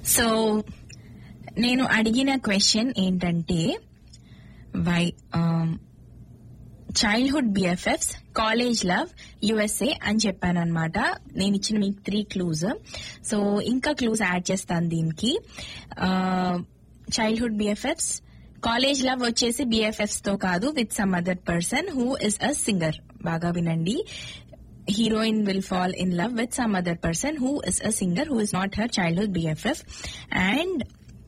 So నేను అడిగిన question ఏంటంటే why childhood BFFs college love USA అని చెప్పాను అనమాట నేను ఇచ్చిన మీకు త్రీ క్లూజ్ సో ఇంకా క్లూజ్ యాడ్ చేస్తాను దీనికి చైల్డ్హుడ్ బిఎఫ్ఎఫ్స్ కాలేజ్ లవ్ వచ్చేసి బిఎఫ్ఎఫ్స్ తో కాదు with some other person who is a singer బాగా వినండి heroine will fall in love with some other person who is a singer who is not her childhood BFF and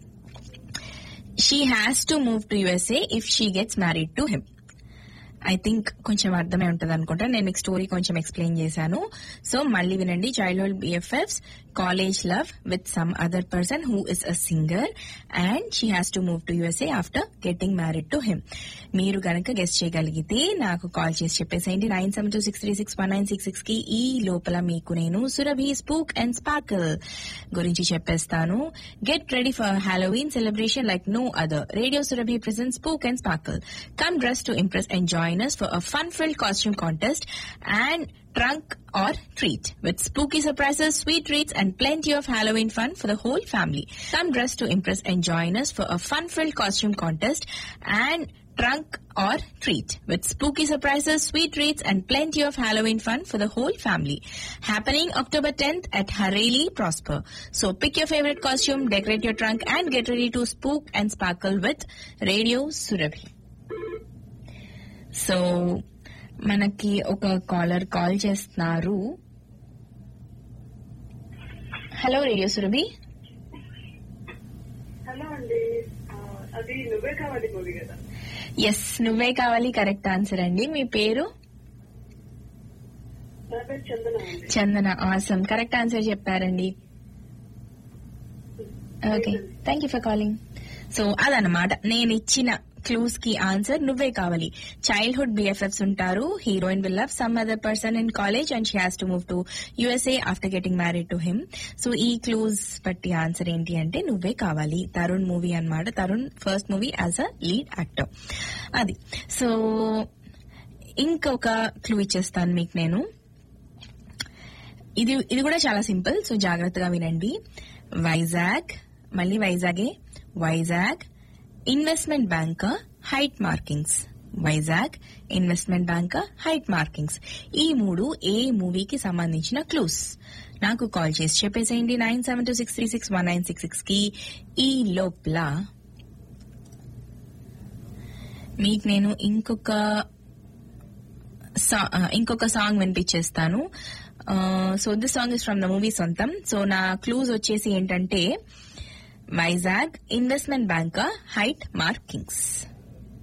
she has to move to USA if she gets married to him I think కొంచెం అర్థమే ఉంటుంది అనుకుంటా నేను మీకు story కొంచెం explain చేశాను so మళ్ళీ వినండి childhood BFFs college love with some other person who is a singer and she has to move to USA after getting married to him మీరు గనక గెస్ట్ చేయగలిగితే నాకు కాల్ చేసి చెప్పేసేయండి nine seven two six three six one nine six six కి ఈ లోపల మీకు నేను సురభి స్పూక్ అండ్ స్పార్కల్ గురించి చెప్పేస్తాను get ready for Halloween celebration like no other radio Surabhi present spook and sparkle come dress to impress and join us for a fun-filled costume contest and trunk or treat with spooky surprises, sweet treats, and plenty of Halloween fun for the whole family. Come dressed to impress and join us for a fun-filled costume contest and trunk or treat with spooky surprises, sweet treats, and plenty of Halloween fun for the whole family. Happening October 10th at Hareli Prosper. So pick your favorite costume, decorate your trunk, and get ready to spook and sparkle with Radio Surabhi. So మనకి ఒక caller call చేస్తున్నారు hello radio Surabhi hello అండి ఆ, అది నువ్వే కావాలి movie కదా yes నువ్వే కావాలి కరెక్ట్ ఆన్సర్ అండి మీ పేరు నా పేరు చందన అండి చందన ఆసం కరెక్ట్ ఆన్సర్ చెప్పారండి okay thank you for calling so అదనమాట నేను ఇచ్చిన క్లూస్ కి ఆన్సర్ నువ్వే కావాలి చైల్డ్హుడ్ బిఎఫ్ఎఫ్స్ ఉంటారు heroine will love some other person in college and she has to move to USA after getting married to him so ఈ clues బట్టి answer ఏంటి అంటే నువ్వే కావాలి తరుణ్ మూవీ అన్నమాట Tarun first movie as a lead actor అది so ఇంకొక clue ఇచ్చేస్తాను మీకు నేను ఇది ఇది కూడా చాలా సింపుల్ సో జాగ్రత్తగా వినండి వైజాగ్ మళ్ళీ వైజాగే Vizag investment bank height markings Vizag investment bank height markings ఈ మూడు ఏ మూవీకి సంబంధించిన క్లూస్ నాకు కాల్ చేసి చెప్పేసేయండి nine seven two six three six one nine six six కి ఈ లోపల మీకు నేను ఇంకొక సా- ఆ, ఇంకొక సాంగ్ వినిపించేస్తాను so this song is from the movie Sontham so నా క్లూజ్ వచ్చేసి ఏంటంటే Vizag investment bank height markings